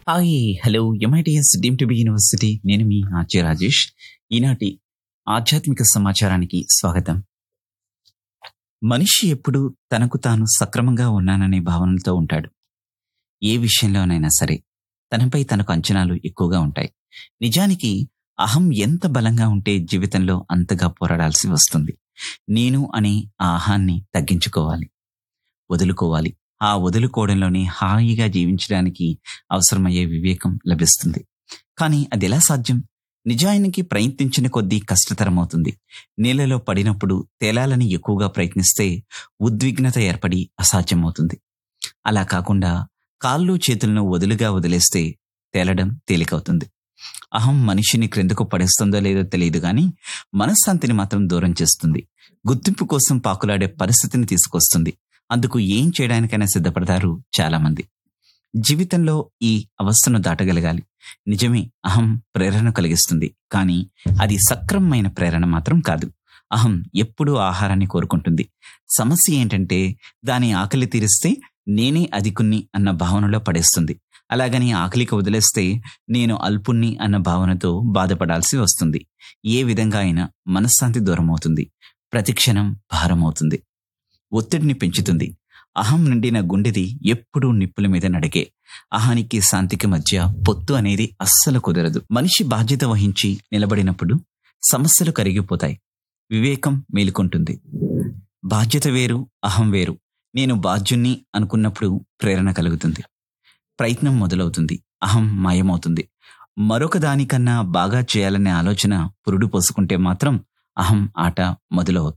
hi hello MITS deemed to be university నేను మీ RJ Rajesh ఈనాటి ఆధ్యాత్మిక సమాచారానికి స్వాగతం మనిషి ఎప్పుడు తనకు తాను సక్రమంగా ఉన్నాననే భావనతో ఉంటాడు ఏ విషయంలోనైనా సరే తనపై తనకు అంచనాలు ఎక్కువగా ఉంటాయి నిజానికి అహం ఎంత బలంగా ఉంటే జీవితంలో అంతగా పోరాడాల్సి వస్తుంది నేను అనే ఆ అహాన్ని తగ్గించుకోవాలి వదులుకోవాలి ఆ వదులుకోవడంలోనే హాయిగా జీవించడానికి అవసరమయ్యే వివేకం లభిస్తుంది కానీ అది ఎలా సాధ్యం నిజానికి ప్రయత్నించిన కొద్దీ కష్టతరమవుతుంది నీళ్ళలో పడినప్పుడు తేలాలని ఎక్కువగా ప్రయత్నిస్తే ఉద్విగ్నత ఏర్పడి అసాధ్యమవుతుంది అలా కాకుండా కాళ్ళు చేతులను వదులుగా వదిలేస్తే తేలడం తేలికవుతుంది అహం మనిషిని క్రిందకు పడేస్తుందో లేదో తెలియదు కానీ మనశ్శాంతిని మాత్రం దూరం చేస్తుంది గుర్తింపు కోసం పాకులాడే పరిస్థితిని తీసుకొస్తుంది అందుకు ఏం చేయడానికైనా సిద్ధపడతారు చాలా మంది జీవితంలో ఈ అవస్థను దాటగలగాలి నిజమే అహం ప్రేరణ కలిగిస్తుంది కానీ అది సక్రమమైన ప్రేరణ మాత్రం కాదు అహం ఎప్పుడూ ఆహారాన్ని కోరుకుంటుంది సమస్య ఏంటంటే దాని ఆకలి తీరిస్తే నేనే అధికుణ్ణి అన్న భావనలో పడేస్తుంది అలాగని ఆకలికి వదిలేస్తే నేను అల్పుణ్ణి అన్న భావనతో బాధపడాల్సి వస్తుంది ఏ విధంగా అయినా మనశ్శాంతి దూరమవుతుంది ప్రతిక్షణం భారమవుతుంది ఒత్తిడిని పెంచుతుంది అహం నిండిన గుండెది ఎప్పుడూ నిప్పుల మీద నడిగే అహానికి శాంతికి మధ్య పొత్తు అనేది అస్సలు కుదరదు మనిషి బాధ్యత వహించి నిలబడినప్పుడు సమస్యలు కరిగిపోతాయి వివేకం మేలుకుంటుంది బాధ్యత వేరు అహం వేరు నేను బాధ్యుణ్ణి అనుకున్నప్పుడు ప్రేరణ కలుగుతుంది ప్రయత్నం మొదలవుతుంది అహం మాయమవుతుంది మరొక దానికన్నా బాగా చేయాలనే ఆలోచన పురుడు పోసుకుంటే మాత్రం అహం ఆట మొదలవు